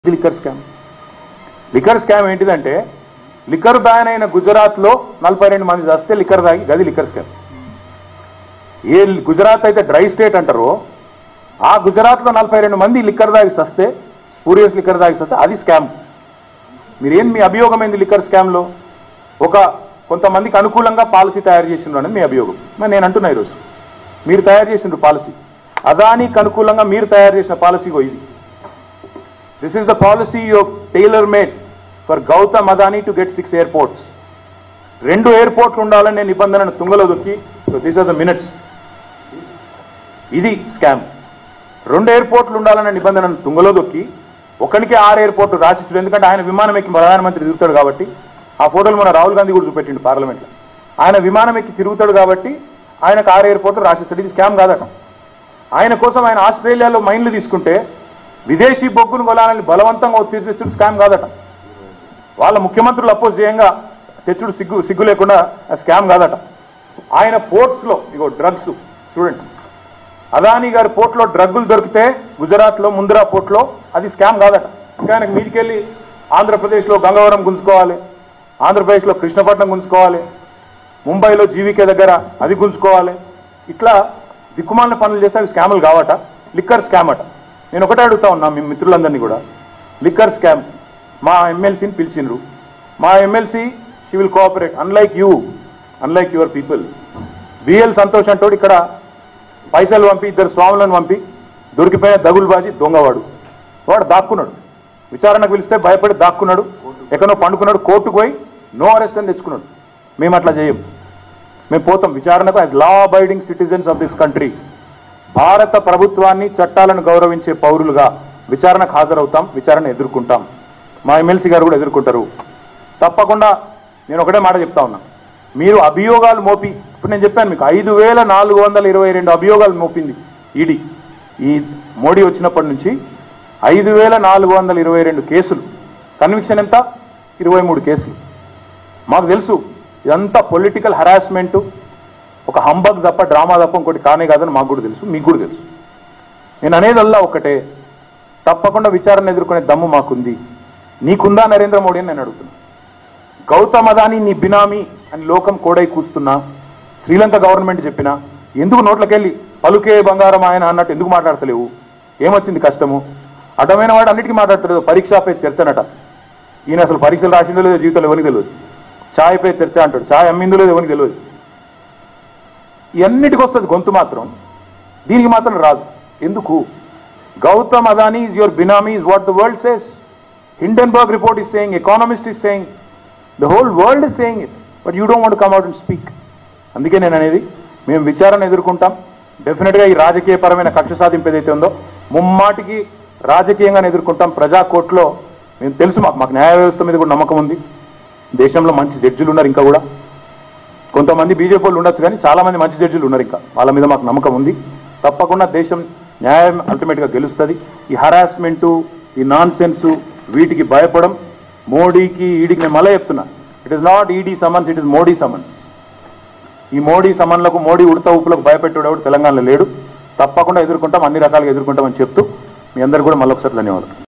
ఇది liquor scam liquor scam ఏంటిదంటే liquor ban అయిన గుజరాత్లో నలభై రెండు మంది చస్తే లిక్కర్ తాగి గది లిక్కర్ స్కామ్ ఏ గుజరాత్ అయితే డ్రై స్టేట్ అంటారో ఆ గుజరాత్లో నలభై రెండు మంది లిక్కర్ తాగి సస్తే స్పూరియస్ లిక్కర్ తాగి సస్తే అది స్కామ్ మీరేం మీ అభియోగం ఏంది లిక్కర్ స్కామ్లో ఒక కొంతమందికి అనుకూలంగా పాలసీ తయారు చేసిండ్రు అనేది మీ అభియోగం మరి నేను అంటున్నా ఈరోజు మీరు తయారు చేసిండ్రు పాలసీ అదానికి అనుకూలంగా మీరు తయారు చేసిన పాలసీ ఇది this is the policy you tailor made for Gautam Adani to get six airports రెండు ఎయిర్పోర్ట్లు ఉండాలని నేను నిబంధనను తుంగలో దొక్కి దీస్ ఆర్ ద మినిట్స్ ఇది స్కామ్ రెండు ఎయిర్పోర్ట్లు ఉండాలన్న నిబంధనను తుంగలో దొక్కి ఒకరికి ఆరు ఎయిర్పోర్ట్లు రాసిచ్చాడు ఎందుకంటే ఆయన విమానం ఎక్కి ప్రధానమంత్రి తిరుగుతాడు కాబట్టి ఆ ఫోటోలు మన రాహుల్ గాంధీ కూడా చూపెట్టిండు పార్లమెంట్లో ఆయన విమానం ఎక్కి తిరుగుతాడు కాబట్టి ఆయనకు ఆరు ఎయిర్పోర్ట్లు రాసిస్తాడు ఇది స్కామ్ కాదట ఆయన కోసం ఆయన ఆస్ట్రేలియాలో మైన్లు తీసుకుంటే విదేశీ బొగ్గును కొలాలని బలవంతంగా ఒత్తిడి తెచ్చుడు స్కామ్ కాదట వాళ్ళ ముఖ్యమంత్రులు అపోజ్ చేయంగా తెచ్చుడు సిగ్గు సిగ్గు లేకుండా స్కామ్ కాదట ఆయన పోర్ట్స్లో ఇగో డ్రగ్స్ చూడండి అదానీ గారి పోర్ట్లో డ్రగ్గులు దొరికితే గుజరాత్లో ముంద్రా పోర్ట్లో అది స్కామ్ కాదట ఇంకా ఆయనకు మీదికెళ్ళి ఆంధ్రప్రదేశ్లో గంగవరం గుంజుకోవాలి ఆంధ్రప్రదేశ్లో కృష్ణపట్నం గుంజుకోవాలి ముంబైలో జీవికే దగ్గర అది గుంజుకోవాలి ఇట్లా దిక్కుమాలిన పనులు చేస్తే అవి స్కాములు కావట లిక్కర్ స్కామ్ అట నేను ఒకటే అడుగుతా ఉన్నా మీ మిత్రులందరినీ కూడా లిక్కర్ స్కామ్ మా ఎమ్మెల్సీని పిలిచిండ్రు మా MLC she will cooperate unlike you unlike your people B L Santhosh అంటోడు ఇక్కడ పైసలు పంపి ఇద్దరు స్వాములను పంపి దొరికిపోయిన దగులుబాజీ దొంగవాడు వాడు దాక్కున్నాడు విచారణకు పిలిస్తే భయపడి దాక్కున్నాడు ఎక్కడో పండుకున్నాడు కోర్టుకు పోయి నో అరెస్ట్ అని తెచ్చుకున్నాడు మేము అట్లా చేయం మేము పోతాం విచారణకు as law abiding citizens of this country భారత ప్రభుత్వాన్ని చట్టాలను గౌరవించే పౌరులుగా విచారణకు హాజరవుతాం విచారణ ఎదుర్కొంటాం మా ఎమ్మెల్సీ గారు కూడా ఎదుర్కొంటారు తప్పకుండా నేను ఒకటే మాట చెప్తా ఉన్నా మీరు అభియోగాలు మోపి ఇప్పుడు నేను చెప్పాను మీకు ఐదు వేల నాలుగు వందల ఇరవై రెండు అభియోగాలు మోపింది ఈడీ ఈ మోడీ వచ్చినప్పటి నుంచి ఐదు వేల నాలుగు వందల ఇరవై రెండు కేసులు కన్విక్షన్ ఎంత ఇరవై మూడు కేసులు మాకు తెలుసు ఇదంతా పొలిటికల్ హరాస్మెంట్ ఒక హంబగ్ తప్ప డ్రామా తప్ప ఇంకోటి కానే కాదని మాకు కూడా తెలుసు మీకు కూడా తెలుసు నేను అనేదల్లా ఒకటే తప్పకుండా విచారణ ఎదుర్కొనే దమ్ము మాకుంది నీకుందా నరేంద్ర మోడీ అని నేను అడుగుతున్నా గౌతమ్ అదాని నీ బినామీ అని లోకం కోడై కూస్తున్నా శ్రీలంక గవర్నమెంట్ చెప్పినా ఎందుకు నోట్లకెళ్ళి పలుకే బంగారం ఆయన అన్నట్టు ఎందుకు మాట్లాడతలేవు ఏమొచ్చింది కష్టము అడ్డమైన వాడు అన్నిటికీ మాట్లాడతలేదు పరీక్ష పే చర్చనట ఈయన అసలు పరీక్షలు రాసిందో లేదో జీవితంలో ఎవరికి తెలియదు ఛాయ్ పే చర్చ అంటాడు ఛాయ్ అమ్మిందో లేదో ఎవరికి తెలియదు ఇవన్నిటికి వస్తుంది గొంతు మాత్రం దీనికి మాత్రం రాదు ఎందుకు Gautam Adani is your benami is what the world says Hindenburg report is saying economist is saying the whole world is saying it but you don't want come out and speak అందుకే నేను అనేది మేము విచారణ ఎదుర్కొంటాం డెఫినెట్గా ఈ రాజకీయపరమైన కక్ష సాధింపు ఏదైతే ఉందో ముమ్మాటికి రాజకీయంగానే ఎదుర్కొంటాం ప్రజా కోర్టులో మేము తెలుసు మాకు మాకు న్యాయ వ్యవస్థ మీద కూడా నమ్మకం ఉంది దేశంలో మంచి జడ్జిలు ఉన్నారు ఇంకా కూడా కొంతమంది బీజేపీ వాళ్ళు ఉండొచ్చు కానీ చాలా మంది మంచి జడ్జిలు ఉన్నారు ఇంకా వాళ్ళ మీద మాకు నమ్మకం ఉంది తప్పకుండా దేశం న్యాయం అల్టిమేట్గా గెలుస్తుంది ఈ హరాస్మెంటు ఈ నాన్ సెన్సు వీటికి భయపడం మోడీకి ఈడీకి నేను మళ్ళీ చెప్తున్నా it is not ED summons it is Modi summons ఈ మోడీ సమన్లకు మోడీ ఉడత ఊపులకు భయపెట్టేవాడు తెలంగాణలో లేడు తప్పకుండా ఎదుర్కొంటాం అన్ని రకాలుగా ఎదుర్కొంటామని చెప్తూ మీ అందరికీ కూడా మళ్ళొకసారి ధన్యవాదాలు